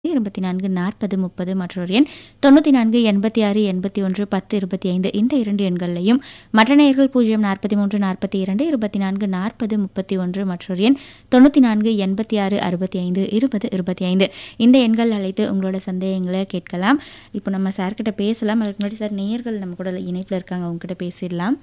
இருபத்தி நான்கு நாற்பது முப்பது மற்றொரு எண் தொண்ணூற்றி நான்கு எண்பத்தி ஆறு எண்பத்தி ஒன்று பத்து இருபத்தி ஐந்து இந்த இரண்டு எண்களையும் மற்ற நேயர்கள் பூஜ்ஜியம் நாற்பத்தி மூன்று நாற்பத்தி இரண்டு இருபத்தி நான்கு நாற்பது முப்பத்தி ஒன்று மற்றொரு எண் தொண்ணூற்றி நான்கு எண்பத்தி ஆறு அறுபத்தி ஐந்து இருபது இருபத்தி ஐந்து இந்த எண்கள் அழைத்து உங்களோட சந்தேகங்களை கேட்கலாம் இப்போ நம்ம சார்கிட்ட பேசலாம் அதுக்கு முன்னாடி சார் நேயர்கள் நம்ம கூட இணைப்பில் இருக்காங்க அவங்ககிட்ட பேசிடலாம்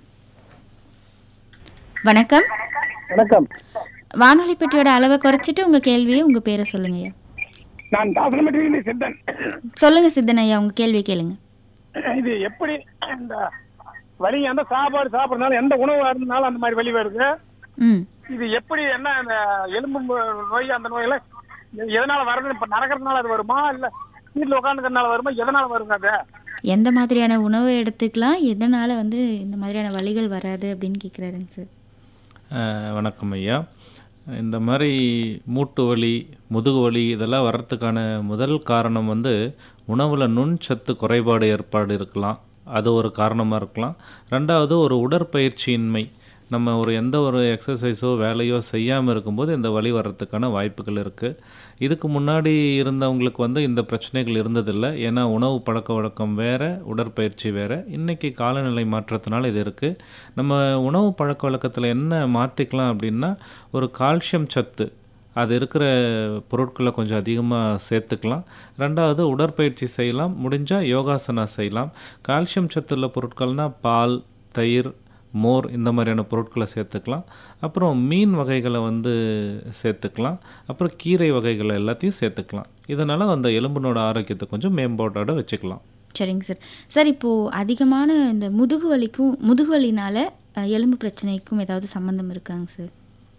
வணக்கம் வணக்கம் வானொலி பெட்டியோட அளவை குறைச்சிட்டு உங்க கேள்வியை உங்க பேரை சொல்லுங்க ஐயா நான் தாசனமட்டிலிருந்து சித்தன் சொல்லுங்க சித்தன் ஐயா உங்க கேள்வி கேளுங்க இது எப்படி இந்த வலி எந்த சாப்பாடு சாப்பிட்றதுனால எந்த உணவு இருந்தாலும் அந்த மாதிரி வலி வருது ம் இது எப்படி என்ன இந்த எலும்பு மு- நோய் அந்த நோயெல்லாம் எதனால வருது இப்ப நடக்கிறதுனால அது வருமா இல்ல வீட்டுல உட்காந்துக்கிறதுனால வருமா எதனால வருங்க அது எந்த மாதிரியான உணவை எடுத்துக்கலாம் எதனால வந்து இந்த மாதிரியான வலிகள் வராது அப்படின்னு கேட்குறாருங்க சார் அஹ், வணக்கம் ஐயா இந்த மாதிரி மூட்டு வலி முதுகு வலி இதெல்லாம் வர்றதுக்கான முதல் காரணம் வந்து உணவில் நுண்சத்து குறைபாடு ஏற்பாடு இருக்கலாம் அது ஒரு காரணமாக இருக்கலாம் ரெண்டாவது ஒரு உடற்பயிற்சியின்மை நம்ம ஒரு எந்த ஒரு எக்ஸசைஸோ வேலையோ செய்யாமல் இருக்கும்போது இந்த வலி வர்றதுக்கான வாய்ப்புகள் இருக்குது இதுக்கு முன்னாடி இருந்தவங்களுக்கு வந்து இந்த பிரச்சனைகள் இருந்ததில்லை ஏன்னா உணவு பழக்க வழக்கம் வேறு உடற்பயிற்சி வேறு இன்றைக்கி காலநிலை மாற்றத்தினால இது இருக்குது நம்ம உணவு பழக்க வழக்கத்தில் என்ன மாற்றிக்கலாம் அப்படின்னா ஒரு கால்சியம் சத்து அது இருக்கிற பொருட்களை கொஞ்சம் அதிகமாக சேர்த்துக்கலாம் ரெண்டாவது உடற்பயிற்சி செய்யலாம் முடிஞ்சால் யோகாசனா செய்யலாம் கால்சியம் சத்துள்ள பொருட்கள்னால் பால் தயிர் மோர் இந்த மாதிரியான பொருட்களை சேர்த்துக்கலாம் அப்புறம் மீன் வகைகளை வந்து சேர்த்துக்கலாம் அப்புறம் கீரை வகைகளை எல்லாத்தையும் சேர்த்துக்கலாம் இதனால் அந்த எலும்பினோட ஆரோக்கியத்தை கொஞ்சம் மேம்பாட்டோட வச்சுக்கலாம் சரிங்க சார் சார் இப்போது அதிகமான இந்த முதுகு வலிக்கும் முதுகு வலினால அஹ், எலும்பு பிரச்சனைக்கும் ஏதாவது சம்மந்தம் இருக்காங்க சார்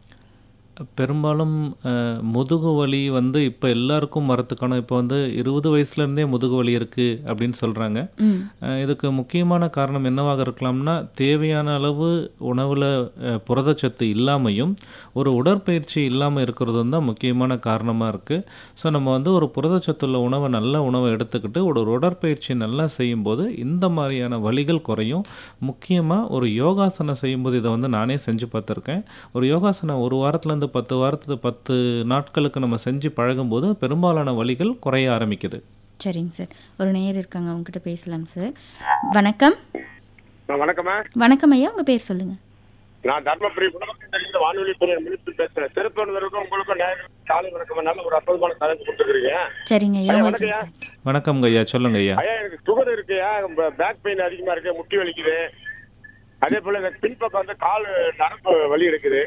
பெரும்பாலும் அஹ், முதுகு வலி வந்து இப்போ எல்லாருக்கும் வரத்துக்கான இப்போ வந்து இருபது வயசுலேருந்தே முதுகு வலி இருக்குது அப்படின்னு சொல்கிறாங்க ம் இதுக்கு முக்கியமான காரணம் என்னவாக இருக்கலாம்னா தேவையான அளவு உணவில் புரதச்சத்து இல்லாமையும் ஒரு உடற்பயிற்சி இல்லாமல் இருக்கிறதும் தான் முக்கியமான காரணமாக இருக்குது ஸோ நம்ம வந்து ஒரு புரதச்சத்துள்ள உணவை நல்ல உணவை எடுத்துக்கிட்டு ஒரு உடற்பயிற்சி நல்லா செய்யும்போது இந்த மாதிரியான வலிகள் குறையும் முக்கியமாக ஒரு யோகாசனம் செய்யும்போது இதை வந்து நானே செஞ்சு பார்த்துருக்கேன் ஒரு யோகாசனம் ஒரு வாரத்துலேருந்து பத்து வாரத்துக்கு பத்து நாட்களுக்கு நம்ம செஞ்சு பழகும்போது பெரும்பாலான வலிகள் குறைய ஆரம்பிக்குது சரிங்க சார் ஒரு நேயர் இருக்காங்க அவங்ககிட்ட பேசலாம் சார் வணக்கம் வணக்கம்மா வணக்கம் ஐயா உங்கள் பேர் சொல்லுங்க நான் தர்மபுரி புனர்ந்த வானொலி துறை மினிஸ்டர் பேசுறேன் திருப்பனந்தருக்கும் உங்களுக்கும் நேயர்களுக்கும் காலை வணக்கம் நல்ல ஒரு அற்புதமான தலைப்பு கொடுத்துருக்கீங்க சரிங்க ஐயா ஐயா, உங்களுக்கு வணக்கம்யா. வணக்கம் ஐயா சொல்லுங்க ஐயா ஐயா எனக்கு சுகர் இருக்குயா பேக் பெயின் அதிகமா இருக்கு முட்டி வலிக்குது அதே போல இந்த பின்பக்கம் வந்து கால் நரம்பு வலி இருக்குது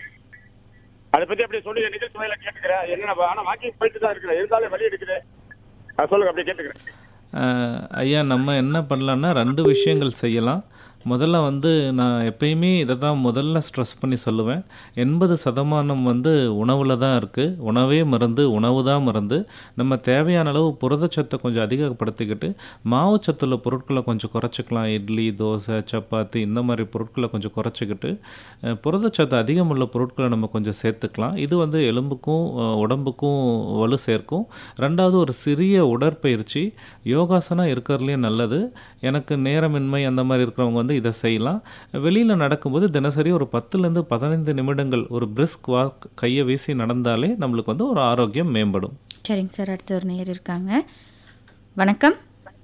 அதை பத்தி அப்படியே சொல்லி நிகழ்ச்சி வகையில கேட்டுக்கிறேன் என்ன ஆனா வாக்கிங் போயிட்டு தான் இருக்கிறேன் இருந்தாலும் வலி இருக்குது அது சொல்லுங்க அப்படியே கேட்டுக்கிறேன் அஹ், ஐயா நம்ம என்ன பண்ணலான்னா ரெண்டு விஷயங்கள் செய்யலாம் முதல்ல வந்து நான் எப்பயுமே இதை தான் முதல்ல ஸ்ட்ரெஸ் பண்ணி சொல்லுவேன் எண்பது சதமானம் வந்து உணவில் தான் இருக்குது உணவே மருந்து உணவு தான் மருந்து நம்ம தேவையான அளவு புரதச்சத்தை கொஞ்சம் அதிகப்படுத்திக்கிட்டு மாவுச்சத்துள்ள பொருட்களை கொஞ்சம் குறைச்சிக்கலாம் இட்லி தோசை சப்பாத்தி இந்த மாதிரி பொருட்களை கொஞ்சம் குறைச்சிக்கிட்டு அஹ், புரதச்சத்து அதிகமுள்ள பொருட்களை நம்ம கொஞ்சம் சேர்த்துக்கலாம் இது வந்து எலும்புக்கும் அஹ், உடம்புக்கும் வலு சேர்க்கும் ரெண்டாவது ஒரு சிறிய உடற்பயிற்சி யோகாசனம் இருக்கிறதுலையும் நல்லது எனக்கு நேரமின்மை அந்த மாதிரி இருக்கிறவங்க வந்து இதை செய்யலாம் வெளியில் நடக்கும்போது தினசரி ஒரு பத்துலேருந்து பதினைந்து நிமிடங்கள் ஒரு பிரிஸ்க் வாக் கையை வீசி நடந்தாலே நம்மளுக்கு வந்து ஒரு ஆரோக்கியம் மேம்படும் சரிங்க சார் அடுத்த ஒரு நேயர் இருக்காங்க வணக்கம்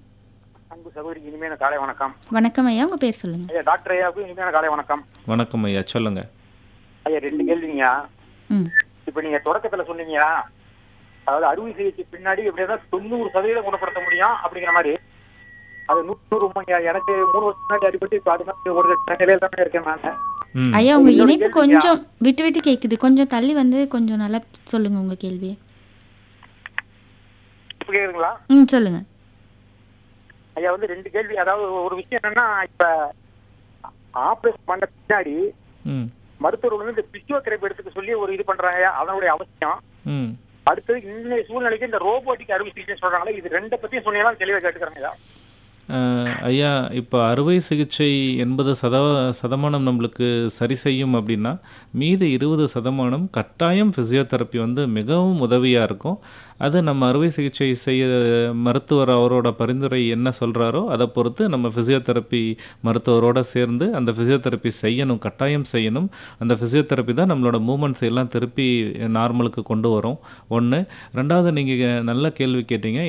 அன்பு சகோதரி இனிமையான காலை வணக்கம் வணக்கம் ஐயா உங்கள் பேர் சொல்லுங்க ஐயா டாக்டர் ஐயாவுக்கு இனிமையான காலை வணக்கம் வணக்கம் ஐயா சொல்லுங்க ஐயா ரெண்டு கேள்விங்கய்யா ம் இப்ப நீங்க தொடக்கத்துல சொன்னீங்கயா அதாவது அறுவை சிகிச்சை பின்னாடி எப்படியா தொண்ணூறு சதவீதம் குணப்படுத்த முடியும் அப்படிங்கிற மாதிரி அது நூறு உண்மையா எனக்கு மூணு வருஷம் முன்னாடி அடிபட்டு இப்ப அது மாதிரி ஒரு நிலையில தானே இருக்கேன் நான் ம் ஐயா உங்க இன்னொரு இணைப்பு கேள்வி கொஞ்சம் விட்டு விட்டு கேக்குது கொஞ்சம் தள்ளி வந்து கொஞ்சம் நல்லா சொல்லுங்க உங்க கேள்வியை இப்ப கேக்குதுங்களா ம் சொல்லுங்க ஐயா வந்து ரெண்டு கேள்வி அதாவது ஒரு விஷயம் என்னன்னா இப்ப ஆபரேஷன் பண்ண பின்னாடி ம் மருத்துவர்கள் வந்து இந்த பிசியோதெரபி எடுத்துக்க சொல்லி ஒரு இது பண்றாங்க ஐயா அதனுடைய அவசியம் ம் அடுத்தது இன்னைய சூழ்நிலைக்கு இந்த ரோபோட்டிக் அறுவை சிகிச்சை சொல்றாங்களே இது ரெண்டை பத்தியும் சொன்னீங்கன்னா தெளிவா கேட்டுக்கிறேன் ஐயா அஹ், ஐயா இப்போ அறுவை சிகிச்சை எண்பது சத சதமானம் நம்மளுக்கு சரி செய்யும் அப்படின்னா மீதி இருபது சதமானம் கட்டாயம் ஃபிசியோதெரப்பி வந்து மிகவும் உதவியாக இருக்கும் அது நம்ம அறுவை சிகிச்சை செய்ய மருத்துவர் அவரோட பரிந்துரை என்ன சொல்கிறாரோ அதை பொறுத்து நம்ம ஃபிசியோதெரப்பி மருத்துவரோட சேர்ந்து அந்த ஃபிசியோதெரப்பி செய்யணும் கட்டாயம் செய்யணும் அந்த ஃபிசியோதெரப்பி தான் நம்மளோட மூமெண்ட்ஸ் எல்லாம் திருப்பி நார்மலுக்கு கொண்டு வரும் ஒன்று ரெண்டாவது நீங்கள் நல்ல கேள்வி கேட்டீங்க